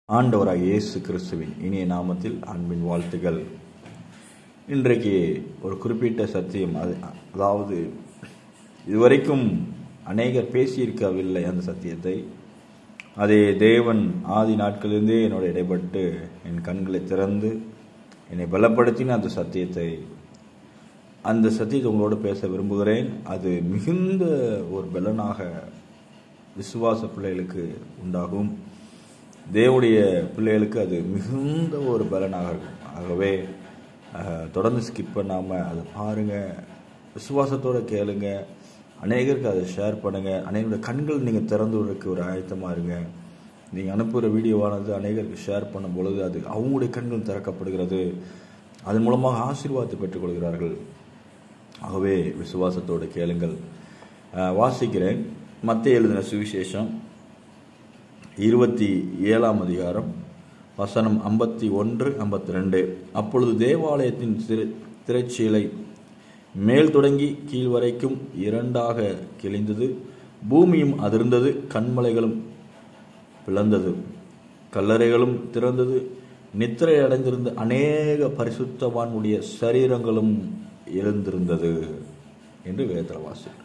ஆண்டவராக இயேசு கிறிஸ்துவின் இனிய நாமத்தில் அன்பின் வாழ்த்துகள் இன்றைக்கு ஒரு குறிப்பிட்ட சத்தியம் அது அதாவது இதுவரைக்கும் அநேகர் பேசியிருக்கவில்லை அந்த சத்தியத்தை அதே தேவன் ஆதி நாட்களிலிருந்தே என்னோட இடைப்பட்டு என் கண்களை திறந்து என்னை பலப்படுத்தின அந்த சத்தியத்தை அந்த சத்தியத்தை உங்களோடு பேச விரும்புகிறேன் அது மிகுந்த ஒரு பலனாக விசுவாச பிள்ளைகளுக்கு உண்டாகும் தேவனுடைய பிள்ளைகளுக்கு அது மிகுந்த ஒரு பலனாக இருக்கும் ஆகவே அஹ், தொடர்ந்து ஸ்கிப் பண்ணாமல் அதை பாருங்கள் விசுவாசத்தோடு கேளுங்க அநேகருக்கு அதை ஷேர் பண்ணுங்கள் அநேகருடைய கண்கள் நீங்கள் திறந்து விடுறதுக்கு ஒரு ஆயத்தமாக இருங்க நீங்கள் அனுப்புகிற வீடியோவானது அநேகருக்கு ஷேர் பண்ணும் பொழுது அது அவங்களுடைய கண்கள் திறக்கப்படுகிறது அதன் மூலமாக ஆசீர்வாதத்தை பெற்றுக்கொள்கிறார்கள் ஆகவே விசுவாசத்தோடு கேளுங்கள் அஹ், வாசிக்கிறேன் மத்திய எழுதின சுவிசேஷம் இருபத்தி ஏழாம் அதிகாரம் வசனம் ஐம்பத்தி ஒன்று ஐம்பத்தி ரெண்டு அப்பொழுது தேவாலயத்தின் திரு திரைச்சீலை மேல் தொடங்கி கீழ் வரைக்கும் இரண்டாக கிழிந்தது பூமியும் அதிர்ந்தது கண்மலைகளும் பிளந்தது கல்லறைகளும் திறந்தது நித்திரை அடைந்திருந்த அநேக பரிசுத்தவானுடைய சரீரங்களும் எழுந்திருந்தது என்று வேதத்தில் வாசிக்கிறோம்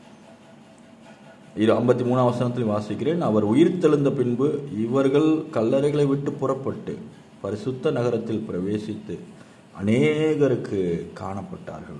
இது ஐம்பத்தி மூணாம் வசனத்தில் வாசிக்கிறேன் அவர் உயிர்த்தெழுந்த பின்பு இவர்கள் கல்லறைகளை விட்டு புறப்பட்டு பரிசுத்த நகரத்தில் பிரவேசித்து அநேகருக்கு காணப்பட்டார்கள்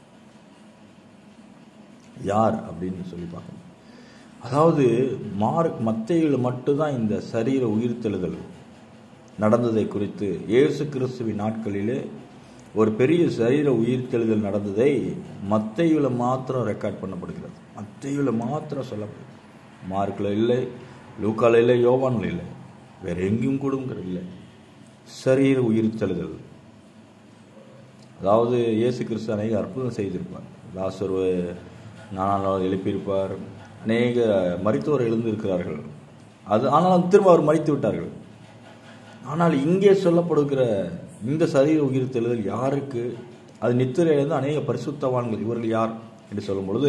யார் அப்படின்னு சொல்லி பார்க்கணும் அதாவது மார்க் மத்தையில் மட்டும்தான் இந்த சரீர உயிர்த்தெழுதல் நடந்ததை குறித்து இயேசு கிறிஸ்துவின் நாட்களிலே ஒரு பெரிய சரீர உயிர்த்தெழுதல் நடந்ததை மத்தையில் மாத்திரம் ரெக்கார்ட் பண்ணப்படுகிறது மத்தையில் மாத்திரம் சொல்லப்படுது மார்க்கில் இல்லை லூக்கால இல்லை யோவானில் இல்லை வேற எங்கேயும் கூட இல்லை சரீர உயிர்த்தெழுதல் அதாவது இயேசு கிறிஸ்து அநேக அற்புதம் செய்திருப்பார் லாசர் நானால் நாள் எழுப்பியிருப்பார் அநேக மருத்துவர் எழுந்திருக்கிறார்கள் அது ஆனாலும் திரும்ப அவர் மறித்து விட்டார்கள் ஆனால் இங்கே சொல்லப்படுகிற இந்த சரீர உயிர்த்தெழுதல் யாருக்கு அது நித்திரையிலிருந்து அநேக பரிசுத்தவான்கள் இவர்கள் யார் என்று சொல்லும் பொழுது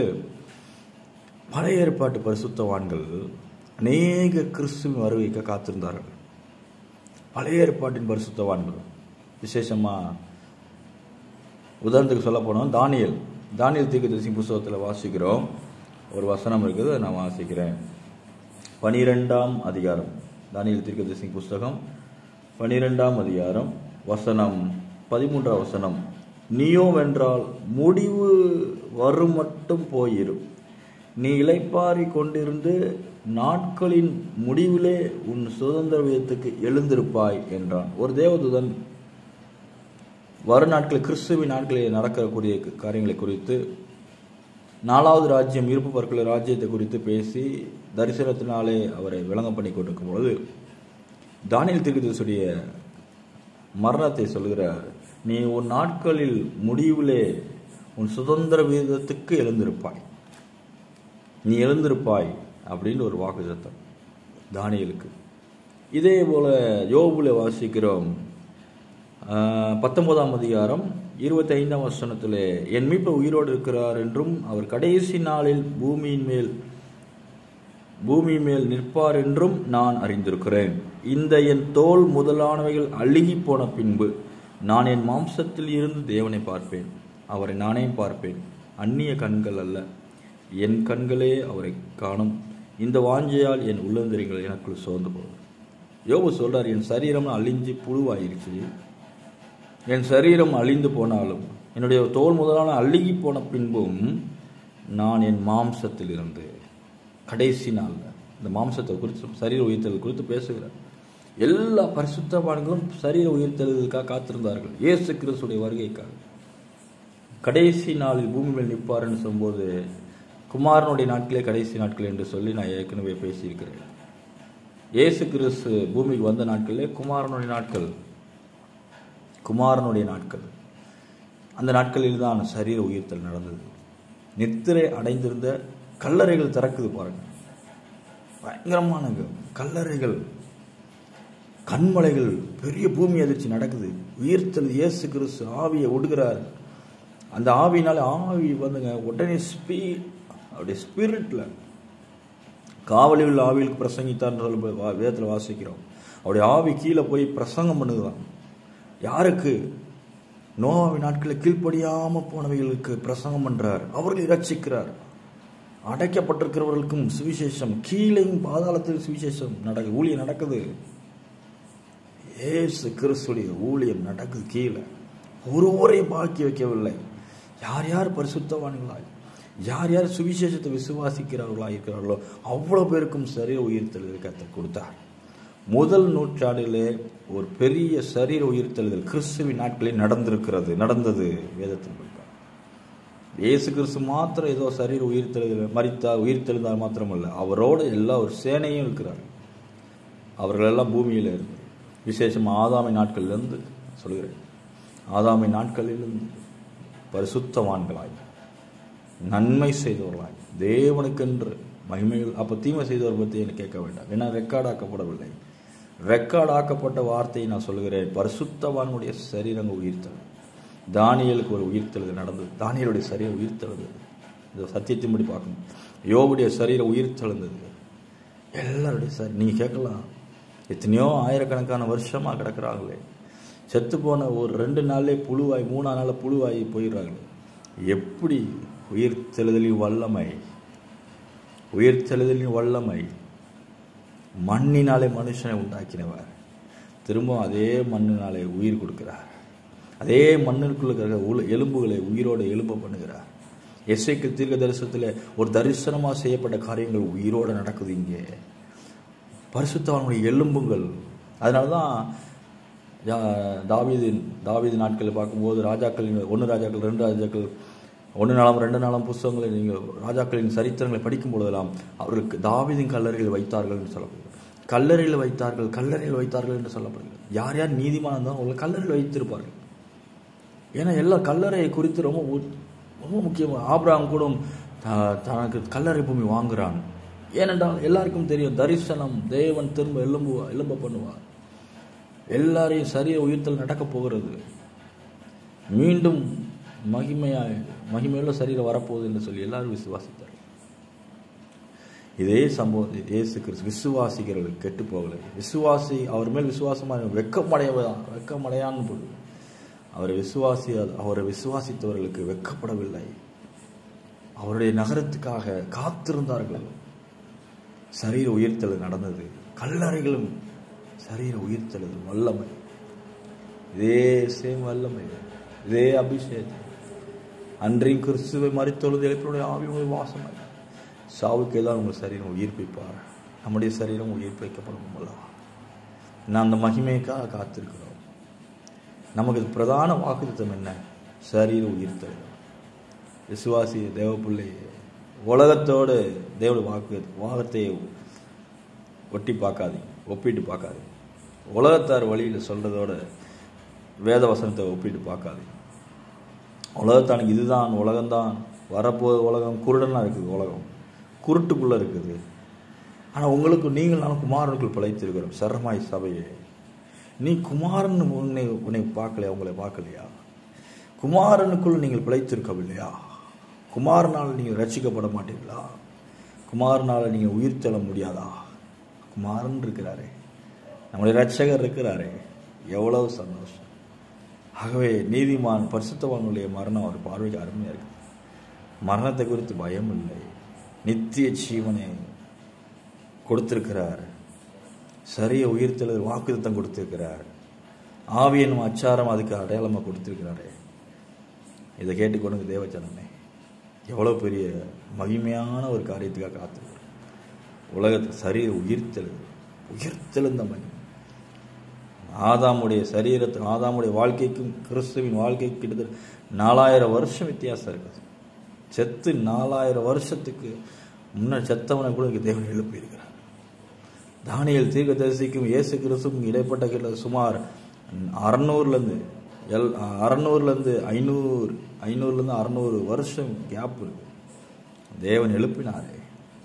பழைய ஏற்பாட்டு பரிசுத்தவான்கள் அநேக கிறிஸ்துவின் வருகைக்கு காத்திருந்தார்கள் பழைய ஏற்பாட்டின் பரிசுத்தவான்கள் விசேஷமாக உதாரணத்துக்கு சொல்ல போனோம் தானியல் தானியல் தீர்க்கதரிசி புஸ்தகத்தில் வாசிக்கிறோம் ஒரு வசனம் இருக்குது அதை நான் வாசிக்கிறேன் பனிரெண்டாம் அதிகாரம் தானியல் தீர்க்கதரிசி புஸ்தகம் பனிரெண்டாம் அதிகாரம் வசனம் பதிமூன்றாம் வசனம் நீயோ வென்றால் முடிவு வரும் மட்டும் போயிரும் நீ இளைப்பாரி கொண்டிருந்து நாட்களின் முடிவிலே உன் சுதந்திர விதத்துக்கு எழுந்திருப்பாய் என்றான் ஒரு தேவதூதன் வரும் நாட்கள் கிறிஸ்துவின் நாட்களில் நடக்கக்கூடிய காரியங்களை குறித்து நாலாவது ராஜ்யம் இருப்பு பற்கள ராஜ்யத்தை குறித்து பேசி தரிசனத்தினாலே அவரை விளங்கம் பண்ணி கொண்டிருக்கும் பொழுது தானியல் திருக்கதசுடைய மரணத்தை சொல்கிறார் நீ உன் நாட்களில் முடிவிலே உன் சுதந்திர வீதத்துக்கு எழுந்திருப்பாய் நீ எழுந்திருப்பாய் அப்படின்னு ஒரு வாக்கு சத்தம் தானியலுக்கு இதே போல யோபுல வாசிக்கிறோம் ஆஹ், பத்தொன்பதாம் அதிகாரம் இருபத்தி ஐந்தாம் வசனத்திலே என் மீட்பு உயிரோடு இருக்கிறார் என்றும் அவர் கடைசி நாளில் பூமியின் மேல் பூமி மேல் நிற்பார் என்றும் நான் அறிந்திருக்கிறேன் இந்த என் தோல் முதலானவைகள் அழுகி போன பின்பு நான் என் மாம்சத்தில் இருந்து தேவனை பார்ப்பேன் அவரை நானே பார்ப்பேன் அந்நிய கண்கள் அல்ல என் கண்களே அவரை காணும் இந்த வாஞ்சையால் என் உள்ளந்தரிகள் எனக்குள் சோர்ந்து போகும் யோபு சொல்றார் என் சரீரம் அழிஞ்சு புழுவாயிருச்சு என் சரீரம் அழிந்து போனாலும் என்னுடைய தோல் முதலான அழுகி போன பின்பும் நான் என் மாம்சத்தில் இருந்து கடைசி நாளில் இந்த மாம்சத்தை குறித்து சரீர உயிர்த்தல் குறித்து பேசுகிறார் எல்லா பரிசுத்தவான்களும் சரீர உயிர்த்தலுக்காக காத்திருந்தார்கள் இயேசு கிறிஸ்துடைய வருகைக்காக கடைசி நாளில் பூமி மேல் நிற்பார்னு சொல்லும்போது குமாரனுடைய நாட்களே கடைசி நாட்கள் என்று சொல்லி நான் ஏற்கனவே பேசியிருக்கிறேன் இயேசு கிறிஸ்து பூமிக்கு வந்த நாட்களே குமாரனுடைய நாட்கள் குமாரனுடைய நாட்கள் அந்த நாட்களில் தான் சரீர உயிர்த்தல் நடந்தது நித்திரை அடைந்திருந்த கல்லறைகள் திறக்குது பாருங்க பயங்கரமானங்க கல்லறைகள் கண்மலைகள் பெரிய பூமி அதிர்ச்சி நடக்குது உயிர்த்தல் இயேசு கிறிஸ்து ஆவியை விடுகிறார் அந்த ஆவியினால ஆவி வந்துங்க உடனே ஸ்பீ அப்படியே ஸ்பிரிட்ல காவலில் ஆவியில் பிரசங்கித்தார் வேதத்தில் வாசிக்கிறோம் அவருடைய ஆவி கீழே போய் பிரசங்கம் பண்ணுதான் யாருக்கு நோவாவின் நாட்களில் கீழ்ப்படியாம போனவைகளுக்கு பிரசங்கம் பண்றார் அவர்களை ரட்சிக்கிறார் அடைக்கப்பட்டிருக்கிறவர்களுக்கும் சுவிசேஷம் கீழையும் பாதாளத்தில் சுவிசேஷம் நடக்குது ஊழியம் நடக்குது ஏசு கிறிஸ்துடைய ஊழியம் நடக்குது கீழே ஒருவரையும் பாக்கி வைக்கவில்லை யார் யார் பரிசுத்தவான்களாய் யார் யார் சுவிசேஷத்தை விசுவாசிக்கிறவர்களாக இருக்கிறார்களோ அவ்வளோ பேருக்கும் சரீர உயிர்த்தெழுதல் கத்தை கொடுத்தார் முதல் நூற்றாண்டிலே ஒரு பெரிய சரீர உயிர்த்தெழுதல் கிறிஸ்துவின் நாட்களில் நடந்திருக்கிறது நடந்தது வேதத்தின் படிப்பார் இயேசு கிறிஸ்து மாத்திரம் ஏதோ சரீர உயிர்த்தெழுதல் மறித்தார் உயிர்த்தெழுந்தார் மாத்திரமல்ல அவரோட எல்லா ஒரு சேனையும் இருக்கிறார் அவர்களெல்லாம் பூமியில் இருந்து விசேஷம் ஆதாமை நாட்களிலிருந்து சொல்கிறேன் ஆதாமை நாட்களிலிருந்து பரிசுத்தவான்களாய் நன்மை செய்தவர்களாய் தேவனுக்கென்று மகிமைகள் அப்போ தீமை செய்தவர் பற்றி எனக்கு கேட்க வேண்டாம் ஏன்னா ரெக்கார்ட் ஆக்கப்படவில்லை ரெக்கார்ட் ஆக்கப்பட்ட வார்த்தையை நான் சொல்கிறேன் பரிசுத்தவானுடைய சரீரங்கள் உயிர்த்தல் தானியலுக்கு ஒரு உயிர்த்தெழுது நடந்தது தானியலுடைய சரீரம் உயிர்த்தெழுது இந்த சத்தியத்தின்படி பார்க்கணும் யோகுடைய சரீரம் உயிர்த்தெழுந்தது எல்லாருடைய சரி நீங்கள் கேட்கலாம் எத்தனையோ ஆயிரக்கணக்கான வருஷமாக கிடக்குறாங்களே செத்து போன ஒரு ரெண்டு நாள்லே புழுவாய் மூணா நாளில் புழுவாகி போயிடுறாங்களே எப்படி உயிர்த்தெழுதலின் வல்லமை உயிர்த்தெழுதலின் வல்லமை மண்ணினாலே மனுஷனை உண்டாக்கினவர் திரும்ப அதே மண்ணினாலே உயிர் கொடுக்கிறார் அதே மண்ணிற்குள்ள இருக்கிற உல- எலும்புகளை உயிரோடு எழும்ப பண்ணுகிறார் எஸ்ஐக்கு தீர்க்க தரிசனத்தில் ஒரு தரிசனமாக செய்யப்பட்ட காரியங்கள் உயிரோடு நடக்குது இங்கே பரிசுத்தவனுடைய எலும்புகள் அதனால தான் யா- தாவீது தாவீது நாட்களில் பார்க்கும்போது ராஜாக்களின் ஒன்று ராஜாக்கள் ரெண்டு ராஜாக்கள் ஒன்று நாளாம் ரெண்டு நாளாம் புஸ்தகங்களை நீங்கள் ராஜாக்களின் சரித்திரங்களை படிக்கும் பொழுதெல்லாம் அவர்களுக்கு தாவீதின் கல்லறையில் வைத்தார்கள் என்று சொல்லப்படுகிறது கல்லறையில் வைத்தார்கள் கல்லறையில் வைத்தார்கள் என்று சொல்லப்படுகிறது யார் யார் நீதிமானம் தான் அவங்களை கல்லறையில் வைத்திருப்பார்கள் ஏன்னா எல்லா கல்லறையை குறித்து ரொம்ப உ- ரொம்ப முக்கியமாக ஆபிரகாம் கூட த- தனக்கு கல்லறை பூமி வாங்குறான் ஏனென்றால் எல்லாருக்கும் தெரியும் தரிசனம் தேவன் திரும்ப எலும்புவா எலும்ப பண்ணுவார் எல்லாரையும் சரிய உயிர்த்தல் நடக்கப் போகிறது மீண்டும் மகிமையாய் மகிமையுள்ள சரீரம் வரப்போகுது என்று சொல்லி எல்லாரும் விசுவாசித்தார் இதே சம்பவம் இயேசு கிறிஸ்து விசுவாசிக்கிறவர்கள் கெட்டு போகலை விசுவாசி அவர் மேல் விசுவாசமாக வெக்கமடையவதான் வெக்கமடையான்னு போடு அவரை விசுவாசி அவரை விசுவாசித்தவர்களுக்கு வெக்கப்படவில்லை அவருடைய நகரத்துக்காக காத்திருந்தார்கள் சரீர உயிர்த்தல் நடந்தது கல்லறைகளும் சரீர உயிர்த்தல் வல்லமை இதே சேம் வல்லமை இதே அபிஷேகம் அன்றையும் கிறிஸ்துவை மறித்தொழுது எழுப்பினுடைய ஆவி உங்கள் வாசமாய் சாவுக்கே தான் உங்கள் சரீரம் உயிர்ப்பிப்பார் நம்முடைய சரீரம் உயிர்ப்பிக்கப்படும் அல்லவா நாம் அந்த மகிமைக்காக காத்திருக்கிறோம் நமக்கு பிரதான வாக்குத்தம் என்ன சரீர உயிர்த்தல் விசுவாசி தேவப்பிள்ளை உலகத்தோடு தேவ வாக்கு வாகத்தை ஒட்டி பார்க்காதீங்க ஒப்பிட்டு பார்க்காதீங்க உலகத்தார் வழியில் சொல்கிறதோட வேத வசனத்தை ஒப்பிட்டு பார்க்காதீங்க உலகத்தானுக்கு இதுதான் உலகம்தான் வரப்போகிற உலகம் குருடனாக இருக்குது உலகம் குருட்டுக்குள்ளே இருக்குது ஆனால் உங்களுக்கு நீங்கள் நான் குமாரனுக்குள் பிழைத்திருக்கிறோம் சரமாய் சபையே நீ குமாரன் உன்னை உன்னை பார்க்கலையா உங்களை பார்க்கலையா குமாரனுக்குள் நீங்கள் பிழைத்திருக்கவில்லையா குமாரனால் நீங்கள் ரட்சிக்கப்பட மாட்டீங்களா குமாரனால் நீங்கள் உயிர் தள்ள முடியாதா குமாரன் இருக்கிறாரே நம்முடைய ரட்சகர் இருக்கிறாரே எவ்வளவு சந்தோஷம் ஆகவே நீதிமான் பரிசுத்தவானுடைய மரணம் அவர் பார்வைக்கு அருமையாக இருக்கு மரணத்தை குறித்து பயம் இல்லை நித்திய ஜீவனை கொடுத்திருக்கிறார் சரிய உயிர்த்தெழுதல் வாக்குத்தம் கொடுத்திருக்கிறார் ஆவியனும் அச்சாரம் அதுக்கு அடையாளமாக கொடுத்திருக்கிறாரே இதை கேட்டுக்கொண்டு தேவச்சனமே எவ்வளோ பெரிய மகிமையான ஒரு காரியத்துக்காக காத்திருக்கிறோம் உலகத்தில் சரீர உயிர்த்தெழுது உயிர்த்தெழுந்த மகிமை ஆதாமுடைய சரீரத்து ஆதாமுடைய வாழ்க்கைக்கும் கிறிஸ்துவின் வாழ்க்கைக்கும் கிட்டத்தட்ட நாலாயிரம் வருஷம் வித்தியாசம் இருக்குது செத்து நாலாயிரம் வருஷத்துக்கு முன்னர் செத்தவனை கூட இங்கே தேவன் எழுப்பியிருக்கிறார் தானியல் தீர்க்கதரிசிக்கும் இயேசு கிறிஸ்துக்கும் இடைப்பட்ட கிட்ட சுமார் அறநூறுலேருந்து எல் அறநூறுலேருந்து ஐநூறு ஐநூறுலேருந்து அறநூறு வருஷம் கேப் இருக்கு தேவன் எழுப்பினாரே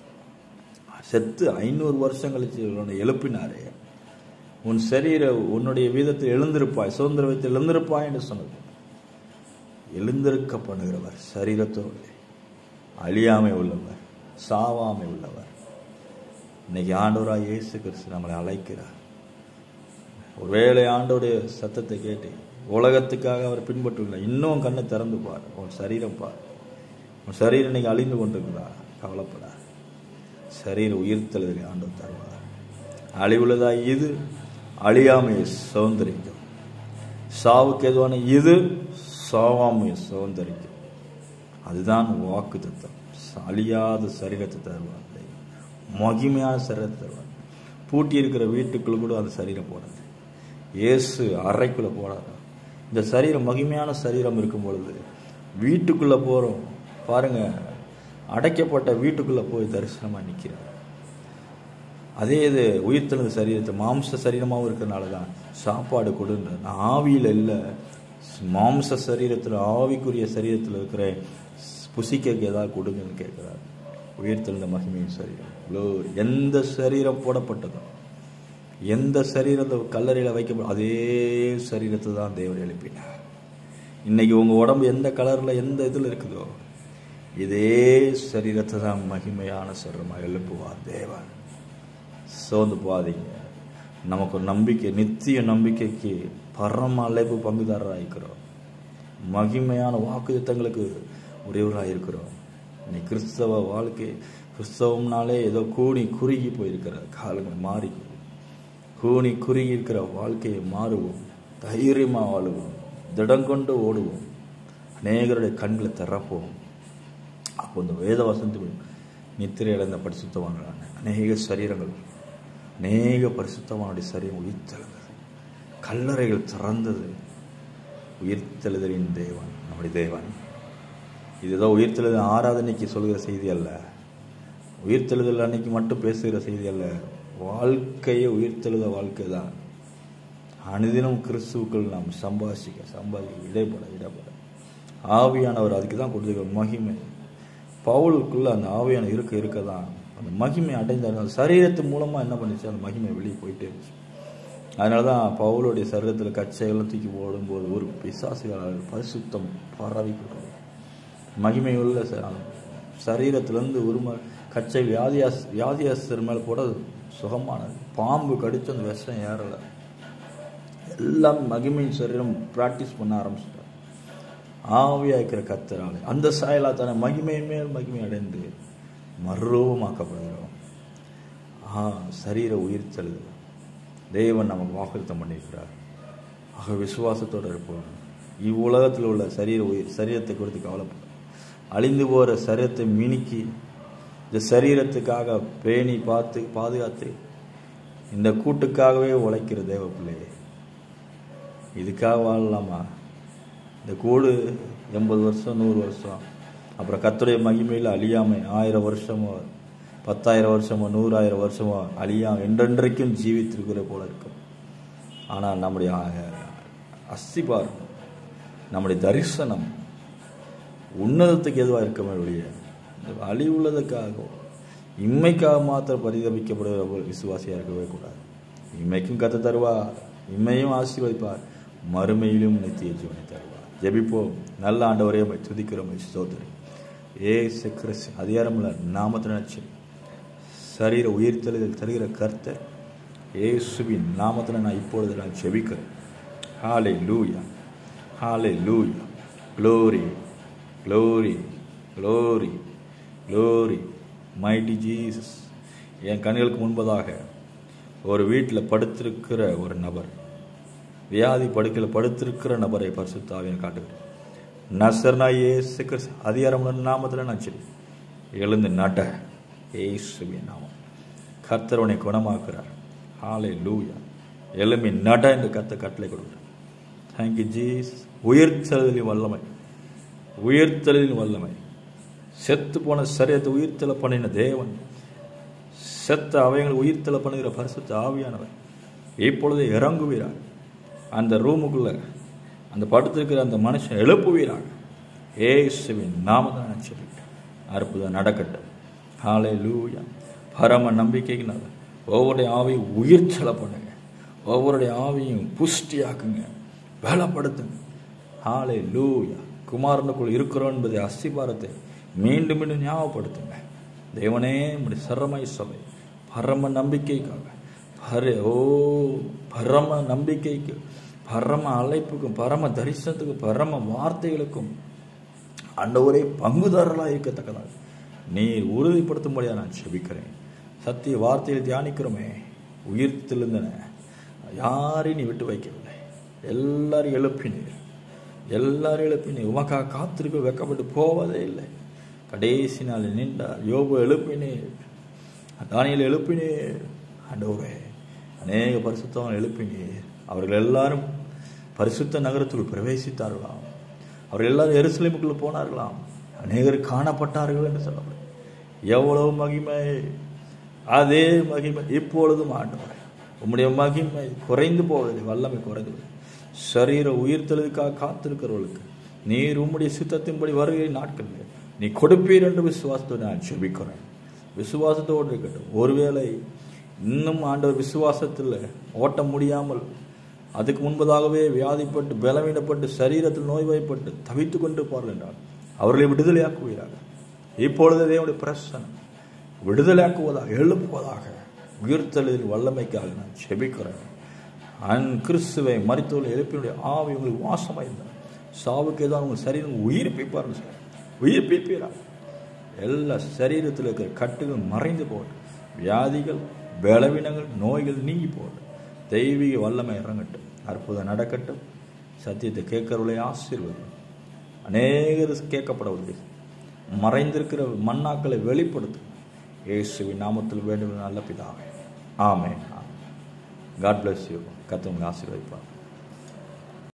செத்து ஐநூறு வருஷம் கழிச்சு இவனை எழுப்பினாரே உன் சரீர உன்னுடைய வீதத்தில் எழுந்திருப்பாய் சுதந்திர வைத்து எழுந்திருப்பாய் என்று சொன்னது எழுந்திருக்க பண்ணுகிறவர் சரீரத்தோடு அழியாமை உள்ளவர் சாவாமை உள்ளவர் இன்னைக்கு ஆண்டவராக இயேசு கிறிஸ்து நம்மளை அழைக்கிறார் ஒருவேளை ஆண்டோடைய சத்தத்தை கேட்டு உலகத்துக்காக அவர் பின்பற்றவில்லை இன்னும் கண்ணை திறந்து பார் உன் சரீரம் பார் உன் சரீரம் இன்னைக்கு அழிந்து கொண்டிருக்குதா கவலைப்படா சரீர உயிர்த்தலுதலை ஆண்டவர் தருவார் அழிவுள்ளதா இது அழியாமையை சுதந்திரிக்கும் சாவுக்கு எதுவான இது சாவாமையை சுதந்திரிக்கும் அதுதான் வாக்கு தத்துவம் அழியாத சரீரத்தை தருவார் தெய்வம். மகிமையான சரீரத்தை தருவார் பூட்டி இருக்கிற வீட்டுக்குள்ள கூட அந்த சரீரம் போடாது இயேசு அறைக்குள்ள போடாது இந்த சரீரம் மகிமையான சரீரம் இருக்கும் பொழுது வீட்டுக்குள்ள போறோம் பாருங்க அடைக்கப்பட்ட வீட்டுக்குள்ள போய் தரிசனமா நிற்கிறார் அதே இது உயிர்த்தெழுந்த சரீரத்தை மாம்ச சரீரமாகவும் இருக்கிறனால தான் சாப்பாடு கொடுன்ற நான் ஆவியில் இல்லை மாம்ச சரீரத்தில் ஆவிக்குரிய சரீரத்தில் இருக்கிற புசிக்க ஏதாவது கொடுங்கன்னு கேட்குறாரு உயிர்த்தெழுந்த மகிமையின் சரீரம் Glory. எந்த சரீரம் போடப்பட்டதோ எந்த சரீரத்தை கல்லறையில் வைக்கப்படும் அதே சரீரத்தை தான் தேவன் எழுப்பினார் இன்னைக்கு உங்க உடம்பு எந்த கலர்ல எந்த இதில் இருக்குதோ இதே சரீரத்தை தான் மகிமையான சரீரமாக எழுப்புவார் தேவன் சோர்ந்து போகாதீங்க நமக்கு ஒரு நம்பிக்கை நித்திய நம்பிக்கைக்கு பரம அழைப்பு பங்குதாரராக இருக்கிறோம் மகிமையான வாக்குத்தங்களுக்கு உரியவராக இருக்கிறோம் இன்னைக்கு கிறிஸ்தவ வாழ்க்கை கிறிஸ்தவம்னாலே ஏதோ கூணி குறுகி போயிருக்கிற காலங்கள் மாறி கூணி குறுகி இருக்கிற வாழ்க்கையை மாறுவோம் தைரியமாக வாழுவோம் திடம் கொண்டு ஓடுவோம் அநேகருடைய கண்களை திறப்போம் அப்போ இந்த வேத வசந்து நித்திரை இழந்த பரிசுத்தவான்களான அநேக சரீரங்கள் அநேக பரிசுத்தவானுடைய சரீரம் உயிர்த்தெழுந்தது கல்லறைகள் திறந்தது உயிர்த்தெழுதலின் தேவன் நம்முடைய தேவன் இதுதான் உயிர்த்தெழுதல் ஆராதனைக்கு சொல்கிற செய்தி அல்ல உயிர்த்தெழுதல் அன்னைக்கு மட்டும் பேசுகிற செய்தி அல்ல வாழ்க்கையே உயிர்த்தெழுத வாழ்க்கை தான் அனுதினம் கிறிஸ்துவுக்குள் நாம் சம்பாஷிக்க சம்பாதிக்க இடைப்பட இடைப்பட ஆவியானவர் அதுக்கு தான் கொடுத்துருக்க மகிமை பவுலுக்குள்ள அந்த ஆவியான இருக்க இருக்க தான் அந்த மகிமை அடைந்த அந்த சரீரத்து மூலமாக என்ன பண்ணிச்சு அந்த மகிமை வெளியே போயிட்டே இருந்துச்சு அதனால தான் பவுலுடைய சரீரத்தில் கச்சையெல்லாம் தூக்கி போடும்போது ஒரு பிசாசுகளால் பரிசுத்தம் பரவி மகிமை உள்ள ச- சரீரத்திலேருந்து உரும கச்சை வியாதியாஸ் வியாதியாசர் மேலே போட சுகமானது பாம்பு கடிச்சு அந்த விஷம் ஏறலை எல்லாம் மகிமையின் சரீரம் ப்ராக்டிஸ் பண்ண ஆரம்பிச்சிட்டார் ஆவியாக இருக்கிற கத்தராலே அந்த சாயலா தானே மகிமை மேல் மகிமை அடைந்து மறுரூபமாக்கப்படுகிறோம் ஆ சரீர உயிர்த்தெழுது தேவன் நமக்கு வாக்குத்தம் பண்ணியிருக்கிறார் ஆக விசுவாசத்தோடு இருப்போம் இவ்வுலகத்தில் உள்ள சரீர உயிர் சரீரத்தை குறித்து கவலைப்படும் அழிந்து போகிற சரீரத்தை மினுக்கி இந்த சரீரத்துக்காக பேணி பார்த்து பாதுகாத்து இந்த கூட்டுக்காகவே உழைக்கிற தேவ பிள்ளையே இதுக்காக வாழலாமா இந்த கூடு எண்பது வருஷம் நூறு வருஷம் அப்புறம் கத்துடைய மகிமையில் அழியாமை ஆயிரம் வருஷமோ பத்தாயிரம் வருஷமோ நூறாயிரம் வருஷமோ அழியாம என்றென்றைக்கும் ஜீவித்திருக்கிற போல இருக்கும் ஆனால் நம்முடைய அஸ்திபார் நம்முடைய தரிசனம் உன்னதத்துக்கு எதுவாக இருக்கமே ஒழிய இந்த அழிவுள்ளதுக்காக இம்மைக்காக மாத்திரம் பரிதபிக்கப்படுகிற ஒரு விசுவாசியாக இருக்கவே கூடாது இம்மைக்கும் கத்த தருவார் இம்மையும் ஆசீர்வதிப்பார் மறுமையிலும் நித்திய ஜீவனை தருவார் ஜெபிப்போம் நல்ல ஆண்டவரே உம்மை துதிக்கிறோம் சோதரி ஏ கிறிஸ்து அதிகாரமுள்ள நாமத்தின நச்சு சரீர உயிர்த்தெழுதல் தருகிற கர்த்தர் இயேசுவின் நாமத்தில் நான் இப்பொழுது நான் ஜெபிக்கிறேன் ஹாலே hallelujah hallelujah glory glory glory glory mighty Jesus என் கண்களுக்கு முன்பதாக ஒரு வீட்டில் படுத்திருக்கிற ஒரு நபர் வியாதி படுக்கையில் படுத்திருக்கிற நபரை பரிசுத்தாவியன் காட்டுகிறேன் நசர்னா ஏசு கிறிஸ்து அதிகாரம் நாமத்தில் நான் சரி எழுந்து நட ஏசுவின் நாமம் கர்த்தர் உன்னை குணமாக்குறார் ஹாலே லூயா எழுமி நட என்று கத்த கட்டளை கொடுக்குறார் தேங்க்யூ ஜீஸ் உயிர்த்தலின் வல்லமை உயிர்த்தலின் வல்லமை செத்து போன சரியத்தை உயிர்த்தல பண்ணின தேவன் செத்த அவைகளை உயிர்த்தல பண்ணுகிற பரிசுத்த ஆவியானவர் இப்பொழுது இறங்குவீரார் அந்த ரூமுக்குள்ள அந்த படுத்திருக்கிற அந்த மனுஷன் எழுப்புவீராக ஏசுவின் நாமதான் நான் சொல்லிட்டேன் அற்புதம் நடக்கட்டும் ஹாலே லூயா பரம நம்பிக்கைக்குனால ஒவ்வொருடைய ஆவியும் உயிர்ச்சல பண்ணுங்க ஒவ்வொருடைய ஆவியும் புஷ்டியாக்குங்க பலப்படுத்துங்க ஹாலே லூயா குமாரனுக்குள் இருக்கிறோம் என்பதை அஸ்திபாரத்தை மீண்டும் மீண்டும் ஞாபகப்படுத்துங்க தேவனே நம்முடைய சரமை சபை பரம நம்பிக்கைக்காக பர ஓ பரம நம்பிக்கைக்கு பரம அழைப்புக்கும் பரம தரிசனத்துக்கும் பரம வார்த்தைகளுக்கும் ஆண்டவரே பங்குதாரர்களாக இருக்கத்தக்கதாக நீர் உறுதிப்படுத்தும்படியா நான் செபிக்கிறேன் சத்திய வார்த்தையில் தியானிக்கிறோமே உயிர் தெளிந்தன யாரையும் நீ விட்டு வைக்கவில்லை எல்லாரும் எழுப்பினீர் எல்லாரும் எழுப்பினீர் உமக்காக காத்திருக்க வைக்கப்பட்டு போவதே இல்லை கடைசி நாள் நின்றார் யோபு எழுப்பினீர் தானியல் எழுப்பினீர் ஆண்டவரே அநேக பரிசுத்தவன் எழுப்பினீர் அவர்கள் எல்லாரும் பரிசுத்த நகரத்துக்குள் பிரவேசித்தார்களாம் அவர்கள் எல்லாரும் எருசலேமுக்குள்ள போனார்களாம் அநேகர் காணப்பட்டார்கள் என்று சொல்லப்படும் எவ்வளவு மகிமை அதே மகிமை இப்பொழுதும் ஆண்டவர் உம்முடைய மகிமை குறைந்து போவதில்லை வல்லமை குறைந்து போவதில்லை. சரீர உயிர்த்தெழுதுக்காக காத்திருக்கிறவர்களுக்கு நீர் உம்முடைய சித்தத்தின்படி வருகிற நாட்களில் நீ கொடுப்பீர் என்று விசுவாசத்தோடு நான் செபிக்கிறேன் விசுவாசத்தோடு இருக்கட்டும் ஒருவேளை இன்னும் ஆண்டவர் விசுவாசத்தில் ஓட்ட முடியாமல் அதுக்கு முன்பதாகவே வியாதிப்பட்டு பலவீனப்பட்டு சரீரத்தில் நோய்வாய்ப்பட்டு தவித்து கொண்டிருப்பார்கள் என்றால் அவர்களை விடுதலையாக்குவீராக இப்பொழுது தேவனுடைய பிரசனம் விடுதலையாக்குவதாக எழுப்புவதாக உயிர்த்தலில் வல்லமைக்காக நான் செபிக்கிறேன் அன் கிறிஸ்துவை மருத்துவ எழுப்பினுடைய ஆவி உங்களுக்கு வாசமாக இருந்தார் சாவுக்கு ஏதாவது உங்கள் சரீரம் உயிர்ப்பிப்பார்னு சொல்ல உயிர்ப்பிப்பீரா எல்லா சரீரத்தில் இருக்கிற கட்டுகள் மறைந்து போடும் வியாதிகள் பலவீனங்கள் நோய்கள் நீங்கி போடும் தெய்வீக வல்லமை இறங்கட்டும் அற்புதம் நடக்கட்டும் சத்தியத்தை கேட்கிறவர்களை ஆசீர்வதி அநேகர் கேட்கப்படவில்லை மறைந்திருக்கிற மண்ணாக்களை வெளிப்படுத்தும் இயேசுவின் நாமத்தில் வேண்டும் நல்ல பிதாவே ஆமே காட் பிளஸ் யூ கத்தவங்க ஆசீர்வதிப்பார்